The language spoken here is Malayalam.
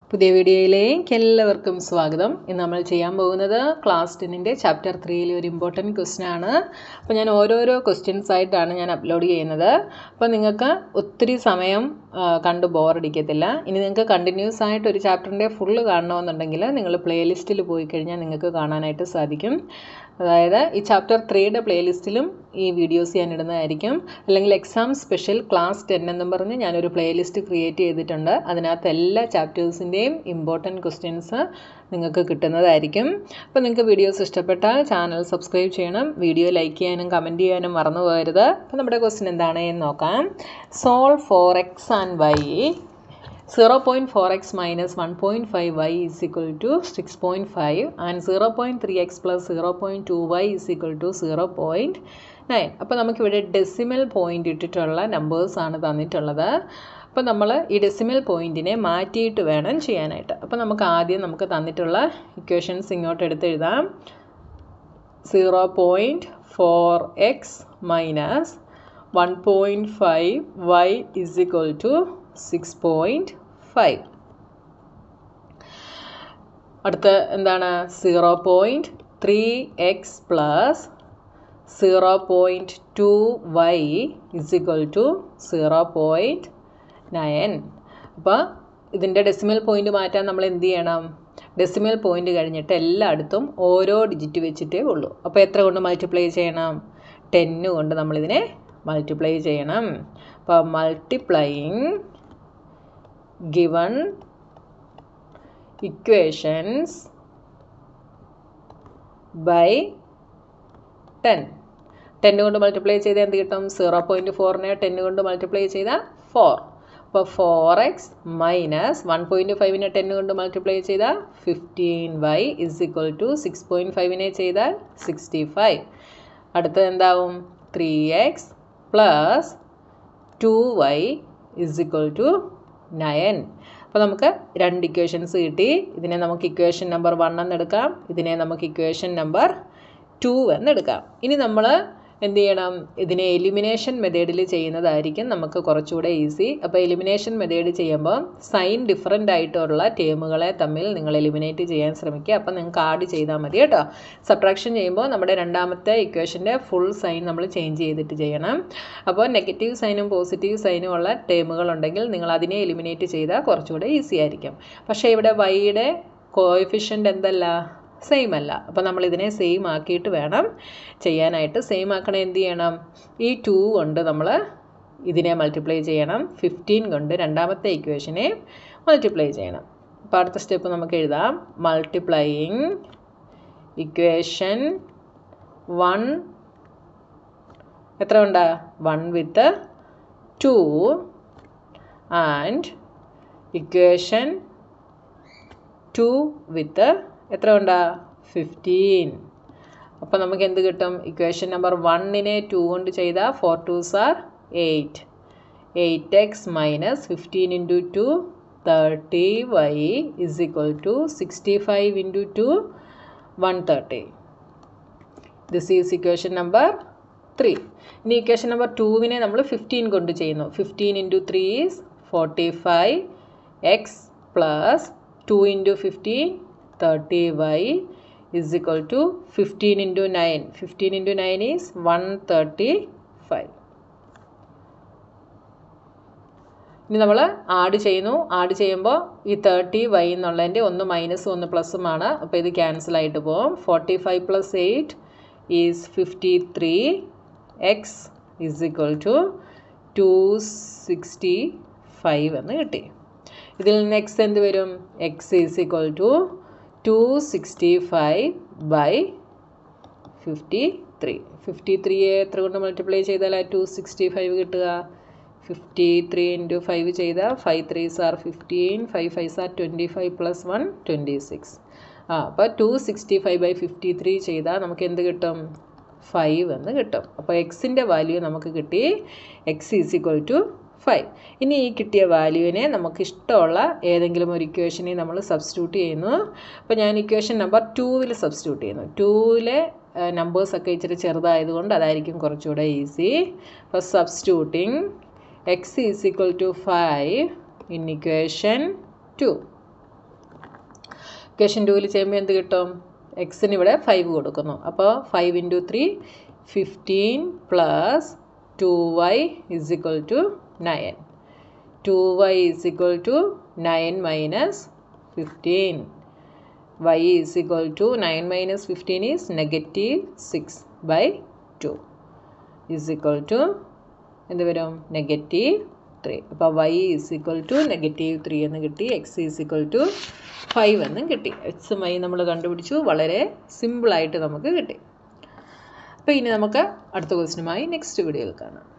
പുതിയ വീഡിയോയിലേക്ക് എല്ലാവർക്കും സ്വാഗതം ഇന്ന് നമ്മൾ ചെയ്യാൻ പോകുന്നത് ക്ലാസ് ടെന്നിൻ്റെ ചാപ്റ്റർ ത്രീയിലെ ഒരു ഇമ്പോർട്ടൻറ്റ് ക്വസ്റ്റ്യൻ ആണ് അപ്പോൾ ഞാൻ ഓരോരോ ക്വസ്റ്റ്യൻസ് ആയിട്ടാണ് ഞാൻ അപ്ലോഡ് ചെയ്യുന്നത് അപ്പോൾ നിങ്ങൾക്ക് ഒത്തിരി സമയം ആ, കണ്ട് ബോറടിക്കത്തില്ല ഇനി നിങ്ങൾക്ക് കണ്ടിന്യൂസ് ആയിട്ട് ഒരു ചാപ്റ്ററിൻ്റെ ഫുള്ള് കാണണമെന്നുണ്ടെങ്കിൽ നിങ്ങൾ പ്ലേലിസ്റ്റിൽ പോയി കഴിഞ്ഞാൽ നിങ്ങൾക്ക് കാണാനായിട്ട് സാധിക്കും അതായത് ഈ ചാപ്റ്റർ ത്രീയുടെ പ്ലേലിസ്റ്റിലും ഈ വീഡിയോസ് ഞാൻ ഇടുന്നതായിരിക്കും അല്ലെങ്കിൽ എക്സാം സ്പെഷ്യൽ ക്ലാസ് ടെൻ എന്നും പറഞ്ഞ് ഞാനൊരു പ്ലേലിസ്റ്റ് ക്രിയേറ്റ് ചെയ്തിട്ടുണ്ട് അതിനകത്ത് എല്ലാ ചാപ്റ്റേഴ്സിൻ്റെയും ഇമ്പോർട്ടൻറ്റ് ക്വസ്റ്റ്യൻസ് നിങ്ങൾക്ക് കിട്ടുന്നതായിരിക്കും അപ്പോൾ നിങ്ങൾക്ക് വീഡിയോസ് ഇഷ്ടപ്പെട്ടാൽ ചാനൽ സബ്സ്ക്രൈബ് ചെയ്യണം വീഡിയോ ലൈക്ക് ചെയ്യാനും കമൻറ്റ് ചെയ്യാനും മറന്നു പോകരുത് അപ്പോൾ നമ്മുടെ ക്വസ്റ്റ്യൻ എന്താണ് എന്ന് നോക്കാം solve for X and Y zero point four X minus one point five Y is equal to six point five and zero point three X plus zero point two Y is equal to zero point nine അപ്പോൾ നമുക്കിവിടെ ഡെസിമൽ പോയിൻ്റ് ഇട്ടിട്ടുള്ള നമ്പേഴ്സാണ് തന്നിട്ടുള്ളത് അപ്പോൾ നമ്മൾ ഈ ഡെസിമൽ പോയിൻറ്റിനെ മാറ്റിയിട്ട് വേണം ചെയ്യാനായിട്ട് അപ്പോൾ നമുക്ക് ആദ്യം നമുക്ക് തന്നിട്ടുള്ള ഇക്വേഷൻസ് ഇങ്ങോട്ട് എടുത്ത് എഴുതാം zero point four X minus one point five Y is equal to six point five അടുത്ത എന്താണ് zero point three X plus zero point two Y is equal to zero point nine അപ്പോൾ ഇതിൻ്റെ ഡെസിമൽ പോയിൻ്റ് മാറ്റാൻ നമ്മൾ എന്ത് ചെയ്യണം ഡെസിമൽ പോയിൻ്റ് കഴിഞ്ഞിട്ട് എല്ലായിടത്തും ഓരോ ഡിജിറ്റ് വെച്ചിട്ടേ ഉള്ളൂ അപ്പോൾ എത്ര കൊണ്ട് മൾട്ടിപ്ലൈ ചെയ്യണം ടെന്ന് കൊണ്ട് നമ്മളിതിനെ മൾട്ടിപ്ലൈ ചെയ്യണം അപ്പോൾ multiplying given equations by 10 ten കൊണ്ട് മൾട്ടിപ്ലൈ ചെയ്താൽ എന്ത് കിട്ടും സീറോ പോയിൻറ്റ് ഫോറിനെ ടെൻ കൊണ്ട് മൾട്ടിപ്ലൈ ചെയ്താൽ ഫോർ അപ്പോൾ four X minus one point ഫൈവിനെ ടെൻ കൊണ്ട് മൾട്ടിപ്ലൈ ചെയ്താൽ fifteen Y is equal to six point ഫൈവിനെ ചെയ്താൽ സിക്സ്റ്റി ഫൈവ് അടുത്തത് എന്താവും three X plus two Y is equal to nine അപ്പോൾ നമുക്ക് രണ്ട് ഇക്വേഷൻസ് കിട്ടി ഇതിനെ നമുക്ക് ഇക്വേഷൻ നമ്പർ വൺ എന്നെടുക്കാം ഇതിനെ നമുക്ക് ഇക്വേഷൻ നമ്പർ ടു എന്നെടുക്കാം ഇനി നമ്മൾ എന്ത് ചെയ്യണം ഇതിനെ എലിമിനേഷൻ മെത്തേഡിൽ ചെയ്യുന്നതായിരിക്കും നമുക്ക് കുറച്ചുകൂടെ ഈസി അപ്പോൾ എലിമിനേഷൻ മെത്തേഡ് ചെയ്യുമ്പോൾ സൈൻ ഡിഫറൻ്റ് ആയിട്ടുള്ള ടേമുകളെ തമ്മിൽ നിങ്ങൾ എലിമിനേറ്റ് ചെയ്യാൻ ശ്രമിക്കുക അപ്പോൾ നിങ്ങൾക്ക് ആഡ് ചെയ്താൽ മതി കേട്ടോ സബ്ട്രാക്ഷൻ ചെയ്യുമ്പോൾ നമ്മുടെ രണ്ടാമത്തെ ഇക്വേഷൻ്റെ ഫുൾ സൈൻ നമ്മൾ ചേഞ്ച് ചെയ്തിട്ട് ചെയ്യണം അപ്പോൾ നെഗറ്റീവ് സൈനും പോസിറ്റീവ് സൈനും ഉള്ള ടേമുകൾ ഉണ്ടെങ്കിൽ നിങ്ങൾ അതിനെ എലിമിനേറ്റ് ചെയ്താൽ കുറച്ചുകൂടെ ഈസി ആയിരിക്കും പക്ഷേ ഇവിടെ വൈയുടെ കോഎഫിഷ്യൻ്റ് എന്തല്ല സെയിം അല്ല അപ്പോൾ നമ്മൾ ഇതിനെ സെയിം ആക്കിയിട്ട് വേണം ചെയ്യാനായിട്ട് സെയിം ആക്കണേ എന്ത് ചെയ്യണം ഈ ടു കൊണ്ട് നമ്മൾ ഇതിനെ മൾട്ടിപ്ലൈ ചെയ്യണം ഫിഫ്റ്റീൻ കൊണ്ട് രണ്ടാമത്തെ ഇക്വേഷനെ മൾട്ടിപ്ലൈ ചെയ്യണം അപ്പോൾ അടുത്ത സ്റ്റെപ്പ് നമുക്ക് എഴുതാം മൾട്ടിപ്ലൈയിങ് ഇക്വേഷൻ വൺ എത്ര ഉണ്ട് one with two and equation two with എത്ര ഉണ്ടാ ഫിഫ്റ്റീൻ അപ്പോൾ നമുക്ക് എന്ത് കിട്ടും ഇക്വേഷൻ നമ്പർ വണ്ണിനെ ടു കൊണ്ട് ചെയ്താൽ four two sir eight eight X minus fifteen into two thirty Y is equal to sixty five into two one thirty this is equation number three ഇനി ഇക്വേഷൻ നമ്പർ ടുവിനെ നമ്മൾ ഫിഫ്റ്റീൻ കൊണ്ട് ചെയ്യുന്നു fifteen into three is forty five X plus two into fifteen thirty Y is equal to fifteen into nine fifteen into nine is one thirty five ഇനി നമ്മൾ ആഡ് ചെയ്യുന്നു ആഡ് ചെയ്യുമ്പോൾ ഈ തേർട്ടി വൈ എന്നുള്ളതിൻ്റെ ഒന്ന് മൈനസ് ഒന്ന് പ്ലസ്സുമാണ് അപ്പോൾ ഇത് ക്യാൻസൽ ആയിട്ട് പോകും forty five plus eight is fifty three x is equal to two sixty five എന്ന് കിട്ടി ഇതിൽ നിന്ന് എക്സ് എന്ത് വരും x is equal to two sixty five by fifty three fifty ത്രീയെ എത്ര കൊണ്ട് മൾട്ടിപ്ലൈ ചെയ്താലാണ് ടു സിക്സ്റ്റി ഫൈവ് കിട്ടുക ഫിഫ്റ്റി ത്രീ ഇൻറ്റു ഫൈവ് ചെയ്താൽ five three sir fifteen five five sir twenty five plus one twenty six ആ അപ്പോൾ two sixty five by fifty three ചെയ്താൽ നമുക്ക് എന്ത് കിട്ടും ഫൈവ് എന്ന് കിട്ടും അപ്പോൾ എക്സിൻ്റെ വാല്യൂ നമുക്ക് കിട്ടി x is equal to five ഇനി ഈ കിട്ടിയ വാല്യൂവിനെ നമുക്ക് ഇഷ്ടമുള്ള ഏതെങ്കിലും ഒരു ഇക്വേഷനെ നമ്മൾ സബ്സ്റ്റിറ്റ്യൂട്ട് ചെയ്യുന്നു അപ്പോൾ ഞാൻ ഇക്വേഷൻ നമ്പർ ടൂവിൽ സബ്സ്റ്റിറ്റ്യൂട്ട് ചെയ്യുന്നു ടൂവിലെ നമ്പേഴ്സൊക്കെ ഇച്ചിരി ചെറുതായതുകൊണ്ട് അതായിരിക്കും കുറച്ചുകൂടെ ഈസി അപ്പോൾ substituting x is equal to five in equation two equation ടൂവിൽ ചെയ്യുമ്പോൾ എന്ത് കിട്ടും എക്സിന് ഇവിടെ ഫൈവ് കൊടുക്കുന്നു അപ്പോൾ five into three fifteen plus two Y is equal to nine two Y is equal to nine minus fifteen y is equal to 9 minus 15 is negative 6 by 2 is equal to എന്ത് വരും നെഗറ്റീവ് ത്രീ അപ്പോൾ y is equal to negative three എന്ന് കിട്ടി x is equal to five എന്നും കിട്ടി എക്സും വൈ നമ്മൾ കണ്ടുപിടിച്ചു വളരെ സിമ്പിളായിട്ട് നമുക്ക് കിട്ടി അപ്പോൾ ഇനി നമുക്ക് അടുത്ത ക്വസ്റ്റിനുമായി നെക്സ്റ്റ് വീഡിയോയിൽ കാണാം